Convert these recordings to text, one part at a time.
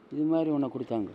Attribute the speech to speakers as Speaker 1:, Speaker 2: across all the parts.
Speaker 1: இது மாதிரி ஒன்று கொடுத்தாங்க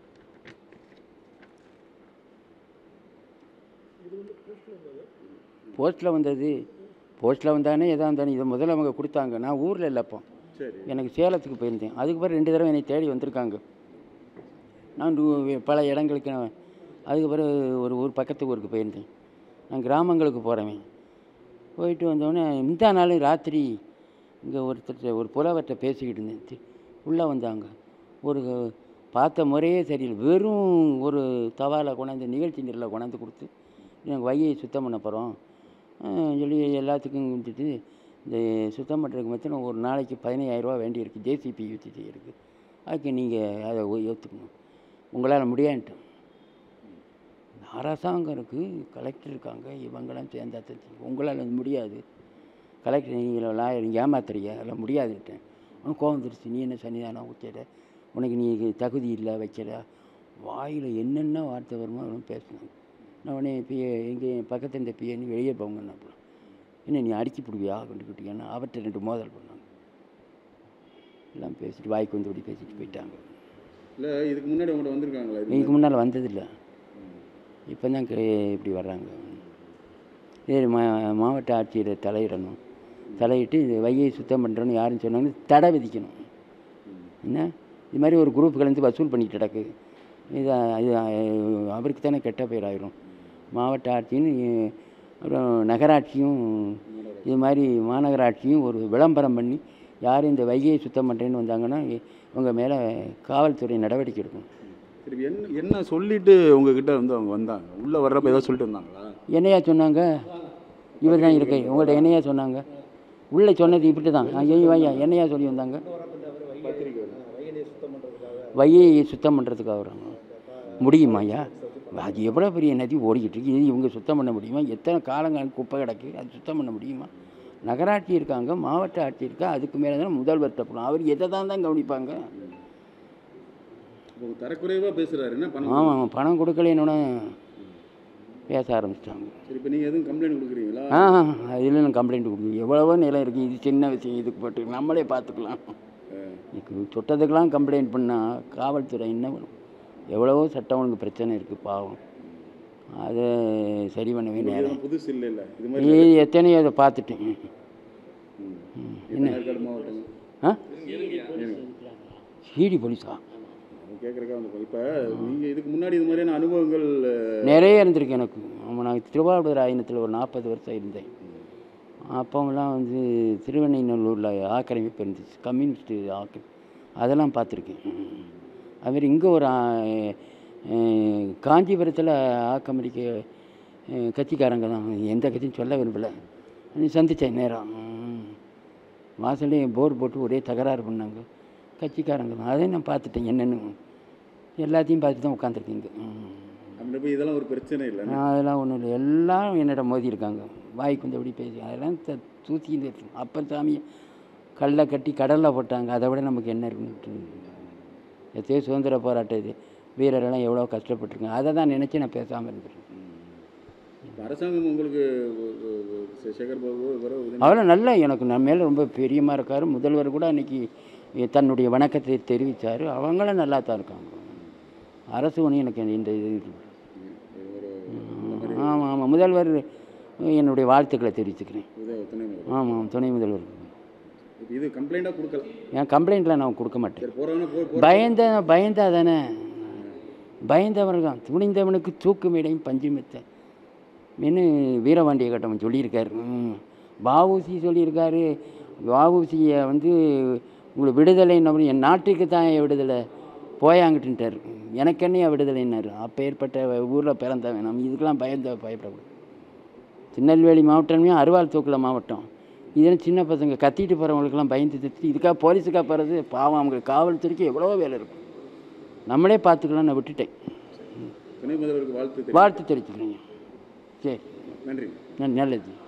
Speaker 1: போஸ்ட்டில் வந்தது போஸ்ட்டில் வந்தானே எதாக இருந்தானே இதை முதல்ல அவங்க கொடுத்தாங்க நான் ஊரில் இல்லை அப்போ
Speaker 2: சரி
Speaker 1: எனக்கு சேலத்துக்கு போயிருந்தேன் அதுக்கு பிறகு ரெண்டு தடவை என்னை தேடி வந்திருக்காங்க நான் டு- பல இடங்களுக்கு நான் அதுக்கு பிறகு ஒரு ஊர் பக்கத்து ஊருக்கு போயிருந்தேன் நான் கிராமங்களுக்கு போகிறவன் போயிட்டு வந்தோடனே இந்த நாள் ராத்திரி இங்கே ஒருத்தர் ஒரு புலவர்கிட்ட பேசிக்கிட்டு இருந்தேன் உள்ளே வந்தாங்க ஒரு பார்த்த முறையே சரியில்லை வெறும் ஒரு தவாவில் கொண்டாந்து நிகழ்ச்சி நிரலை கொண்டாந்து கொடுத்து எனக்கு வையை சுத்தம் பண்ண போகிறோம் சொல்லி எல்லாத்துக்கும் கொடுத்துட்டு இந்த சுத்தம் பண்ணுறதுக்கு மட்டும் ஒரு நாளைக்கு பதினையாயிரரூவா வேண்டியிருக்கு ஜேசிபி யூசி செய்யறதுக்கு அதுக்கு நீங்கள் அதை ஒ- ஏற்றுக்கணும் உங்களால் முடியான்ட்டு அரசாங்கம் இருக்குது கலெக்டர் இருக்காங்க இவங்களாம் சேர்ந்தா தான் செய்யும். உங்களால் அது முடியாது கலெக்டர் நீங்கள் லாயர் நீங்கள் ஏமாத்துறீங்க அதெல்லாம் முடியாதுன்ட்டேன் அவனுக்கு கோவம் வந்துருச்சு நீ என்ன சன்னிதானம் வச்சட உனக்கு நீ தகுதி இல்லை வைக்கல வாயில் என்னென்ன வார்த்தை வருமோ அதெல்லாம் பேசினாங்க நான் உடனே பிஏ எங்கே பக்கத்து இந்த பிஏ நீ வெளியே போங்கன்னு அப்புறம் என்ன நீ அடிச்சு பிடிவியா கொண்டுக்கிட்டீங்கன்னா அவர்கிட்ட ரெண்டு மோதல் பண்ணாங்க எல்லாம் பேசிட்டு வாய்க்கு வந்து இப்படி பேசிட்டு போயிட்டாங்க
Speaker 2: இல்லை இதுக்கு முன்னாடி உங்கள்கிட்ட வந்திருக்காங்களா இது
Speaker 1: இதுக்கு முன்னால் வந்ததில்லை இப்போ தான் இப்படி வர்றாங்க இது மா மாவட்ட ஆட்சியர் தலையிடணும் தலையிட்டு இது வையை சுத்தம் பண்ணுறோன்னு யாருன்னு சொன்னாங்க தடை விதிக்கணும் என்ன இது மாதிரி ஒரு குரூப் கலந்து வசூல் பண்ணிட்டு கிடக்கு இது இது அவருக்கு தானே கெட்ட பேர் ஆயிரும் மாவட்ட ஆட்சியும் இ- அப்புறம் நகராட்சியும் இது மாதிரி மாநகராட்சியும் ஒரு விளம்பரம் பண்ணி யார் இந்த வைகையை சுத்தம் பண்ணுறேன்னு வந்தாங்கன்னா இவங்க மேலே காவல்துறை நடவடிக்கை எடுக்கணும்
Speaker 2: சரி என்ன என்ன சொல்லிட்டு உங்ககிட்ட வந்து அவங்க வந்தாங்க உள்ளே வர்றப்ப ஏதோ சொல்லிட்டு வந்தாங்களா
Speaker 1: என்னையா சொன்னாங்க இவர் தான் இருக்கை உங்கள்கிட்ட என்னையா சொன்னாங்க உள்ளே சொன்னது இப்படி தான் ஐயோ ஐயா என்னையா சொல்லி வந்தாங்க வையை சுத்தம் பண்ணுறதுக்காக வராங்க முடியுமா ஐயா அது எவ்வளோ பெரிய நதி ஓடிக்கிட்டு இருக்கு இது இவங்க சுத்தம் பண்ண முடியுமா எத்தனை காலங்கள் குப்பை கிடக்கு அது சுத்தம் பண்ண முடியுமா நகராட்சி இருக்காங்க மாவட்ட ஆட்சி இருக்கா அதுக்கு மேலே தான் முதல்வர் தப்பணும் அவர் எதை தான் தான் கவனிப்பாங்க
Speaker 2: இப்போ தரக்குறைவாக பேசுகிறாரு என்ன பணம்
Speaker 1: ஆமாம் பணம் கொடுக்கலன்னு பேச ஆரம்பிச்சிட்டாங்க
Speaker 2: சரி இப்போ நீங்கள் எதுவும் கம்ப்ளைண்ட் கொடுக்குறீங்களா
Speaker 1: ஆ அதில் நான் கம்ப்ளைண்ட் கொடுக்குறேன் எவ்வளவோ நிலம் இருக்குது இது சின்ன விஷயம் இதுக்கு போட்டு நம்மளே பார்த்துக்கலாம் இதுக்கு சொட்டதுக்கெல்லாம் கம்ப்ளைண்ட் பண்ணால் காவல்துறை என்ன பண்ணும் எவ்வளவோ சட்டம் ஒழுங்கு பிரச்சனை இருக்குது பாவம் அதை சரி பண்ணவே நேரம்
Speaker 2: இதெல்லாம் புதுசு இல்லை இல்லை இது மாதிரி
Speaker 1: இது எத்தனையோ அதை பார்த்துட்டேன்
Speaker 2: என்ன ஏற்காடு மாவட்டம்
Speaker 1: ஆ சிடி போலீஸா
Speaker 2: கேட்குறக்கா வந்து இப்போ நீங்கள் இதுக்கு முன்னாடி இது மாதிரியான அனுபவங்கள் அஹ்,
Speaker 1: நிறைய இருந்திருக்கு எனக்கு ஆமாம் நான் திருவாரூர் ஆயினத்தில் ஒரு நாற்பது வருஷம் இருந்தேன் அப்போலாம் வந்து திருவெண்ணைநல்லூரில் ஆக்கிரமிப்பு இருந்துச்சு கம்யூனிஸ்ட் ஆக்கிர அதெல்லாம் பார்த்துருக்கேன் அதுமாரி இங்கே ஒரு ஆ- அஹ், காஞ்சிபுரத்தில் ஆக்கமடிக்க அஹ், கட்சிக்காரங்க தான் எந்த கட்சியும் சொல்ல விரும்பலை சந்தித்தேன் நேரம் ம். வாசல்லே போர் போட்டு ஒரே தகராறு பண்ணாங்க கட்சிக்காரங்க தான் அதை நான் பார்த்துட்டேன் என்னென்னு எல்லாத்தையும் பார்த்து தான் உட்காந்துருக்கீங்க ம்
Speaker 2: அப்படி போய் இதெல்லாம் ஒரு பிரச்சனை இல்லை
Speaker 1: நான் அதெல்லாம் ஒன்றும் இல்லை எல்லாம் என்னிடம் மோதி இருக்காங்க வாய்க்கு வந்து அப்படி பேசி அதெல்லாம் த- தூக்கிட்டு இருக்கு அப்பர் சாமியை கல்லை கட்டி கடலில் போட்டாங்க அதை விட நமக்கு என்ன இருக்குன்னு எத்தையோ சுதந்திர போராட்ட இது வீரரெல்லாம் எவ்வளோ கஷ்டப்பட்டிருக்காங்க அதை தான் நினச்சி நான் பேசாமல் இருந்துருக்கேன்
Speaker 2: இப்ப அரசாங்கம் உங்களுக்கு ஒ- ஒ- ஒ- சே- சேகர் பாபு இவரோ உதவி
Speaker 1: அவரும் நல்லா எனக்கு நம்ம மேலே ரொம்ப பிரியமாக இருக்கார் முதல்வர் கூட அன்றைக்கி தன்னுடைய வணக்கத்தை தெரிவித்தார் அவங்களும் நல்லா தான் இருக்காங்க அரசு ஒன்றும் எனக்கு இந்த இது ஆமாம் ஆமாம் முதல்வர் என்னுடைய வாழ்த்துக்களை தெரிவிச்சுக்கிறேன்
Speaker 2: உதவி துணை முதல்வர்
Speaker 1: ஆமாம் துணை முதல்வர்
Speaker 2: இப்போ இது கம்ப்ளைண்ட்டாக கொடுக்கல
Speaker 1: என் கம்ப்ளைண்ட்லாம் நான் கொடுக்க மாட்டேன்
Speaker 2: சரி போகிறவங்க போய் போ
Speaker 1: பயந்த பயந்தா தானே பயந்தவர் தான் துணிந்தவனுக்கு தூக்கு மேடையும் பஞ்சு மெத்த மென்னு வீரபாண்டிய கட்டவன் சொல்லியிருக்காரு ம். வஉசி சொல்லியிருக்காரு வஉசியை வந்து உங்களுக்கு விடுதலை என் நாட்டுக்கு தான் என் விடுதலை போயாங்கிட்டுன்ட்டார் எனக்கு என்னையா விடுதலைன்னாரு அப்போ ஏற்பட்ட ஊரில் பிறந்தவன் நம்ம இதுக்கெல்லாம் பயந்த பயப்படக்கூடாது திருநெல்வேலி மாவட்டமே அருவாள் தூக்கில் மாவட்டம் இதெல்லாம் சின்ன பசங்க கத்திட்டு போகிறவங்களுக்கெல்லாம் பயந்து திட்டு இதுக்காக போலீஸுக்காக போகிறது பாவம் அவங்களுக்கு காவல்துறைக்கு எவ்வளோ வேலை இருக்கும் நம்மளே பார்த்துக்கலாம் நான் விட்டுட்டேன்
Speaker 2: துணை முதல்வருக்கு வாழ்த்து தெரிவிக்கிறேன்.
Speaker 1: வாழ்த்து தெரிவிச்சுக்கிறேங்க சரி
Speaker 2: நன்றி
Speaker 1: ந- நல்லது